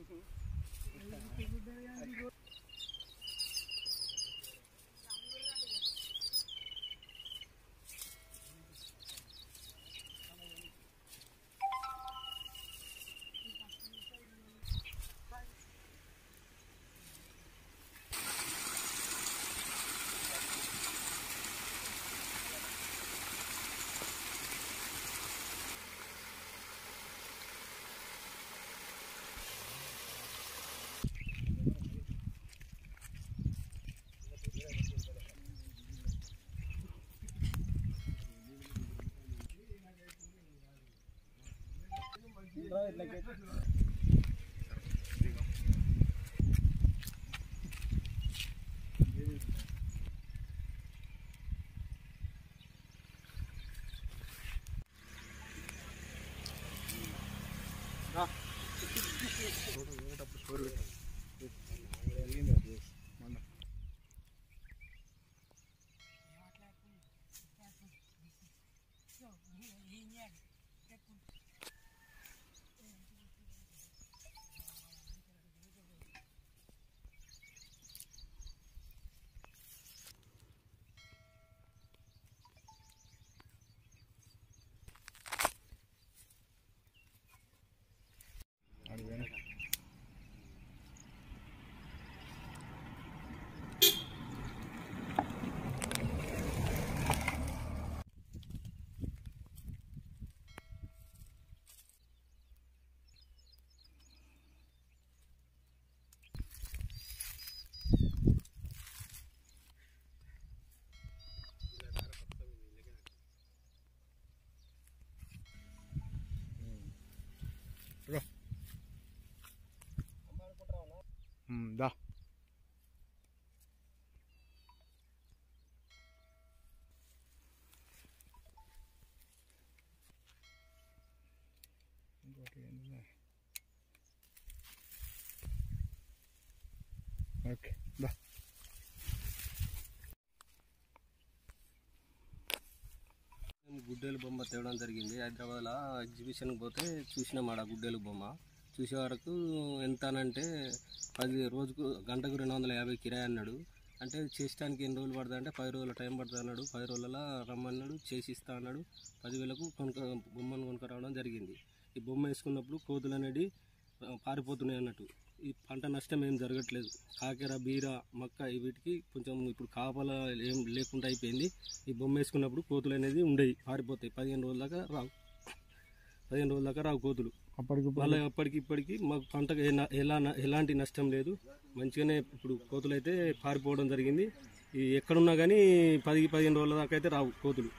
దా okay దా మేము గుడ్డేలు బొమ్మ తేవడం జరిగింది హైదరాబాద్లో ఎగ్జిబిషన్కి పోతే చూసినాం ఆడ గుడ్డేలు బొమ్మ చూసే వరకు ఎంత అంటే పది రోజుకు గంటకు రెండు వందల యాభై కిరాయి అన్నాడు అంటే చేసడానికి ఎన్ని రోజులు పడుతుంది అంటే పది రోజుల టైం పడుతుంది అన్నాడు పది రోజులలో రమ్మన్నాడు చేసి ఇస్తా అన్నాడు పదివేలకు కొనుక బొమ్మను కొనుక్కరావడం జరిగింది ఈ బొమ్మ వేసుకున్నప్పుడు కోతులు అనేది ఆ, పారిపోతున్నాయి అన్నట్టు ఈ పంట నష్టం ఏం జరగట్లేదు కాకెర బీర మక్క ఈ వీటికి కొంచెం ఇప్పుడు కాపల ఏం లేకుండా అయిపోయింది ఈ బొమ్మ వేసుకున్నప్పుడు కోతులు అనేది ఉండేవి పారిపోతాయి పదిహేను రోజుల దాకా రావు పదిహేను రోజుల దాకా రావు కోతులు అప్పటికి మళ్ళీ అప్పటికి ఇప్పటికి మాకు పంటకు ఏ న- ఎలా న- ఎలాంటి నష్టం లేదు మంచిగానే ఇప్పుడు కోతులు అయితే పారిపోవడం జరిగింది ఈ ఎక్కడున్నా కానీ పది పదిహేను రోజుల దాకా అయితే రావు కోతులు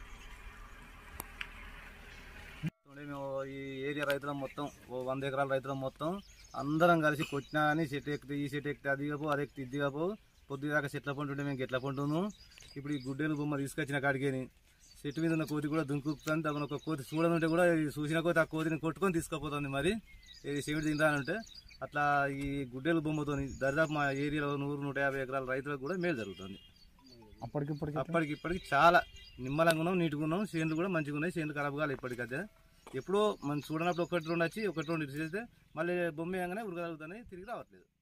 చూడండి మేము ఈ ఏరియా రైతులం మొత్తం ఓ వంద ఎకరాల రైతులం మొత్తం అందరం కలిసి కొట్టినా కానీ చెట్టు ఎక్కితే ఈ చెట్టు ఎక్కితే అది కాపో అది ఎక్కితే ఇది కాపో పొద్దుదాకా చెట్ల పంటుంటే మేము ఎట్లా పంటున్నాం ఇప్పుడు ఈ గుడ్డేలు బొమ్మ తీసుకొచ్చిన కాడికేని చెట్టు మీద ఉన్న కోతి కూడా దుంకుతుంది తగిన ఒక కోతి చూడనుంటే కూడా ఈ చూసిన కోతి ఆ కోతిని కొట్టుకొని తీసుకుపోతుంది మరి ఇది చెవిటి తింటానంటే అట్లా ఈ గుడ్డేలు బొమ్మతో దరిదాపు మా ఏరియాలో నూరు నూట యాభై ఎకరాల రైతులకు కూడా మేలు జరుగుతుంది అప్పటికిప్పటికి అప్పటికి ఇప్పటికి చాలా నిమ్మలంగా ఉన్నాం నీట్గా ఉన్నాం చేనులు కూడా మంచిగా ఉన్నాయి చేనులు ఖరాబ్ కాలేదు ఇప్పటికైతే ఎప్పుడో మనం చూడనప్పుడు ఒకటి రెండు వచ్చి ఒకటి రెండు ఇటు చేస్తే మళ్ళీ బొమ్మ వేయగానే ఉడకగలుగుతాయి తిరిగి రావట్లేదు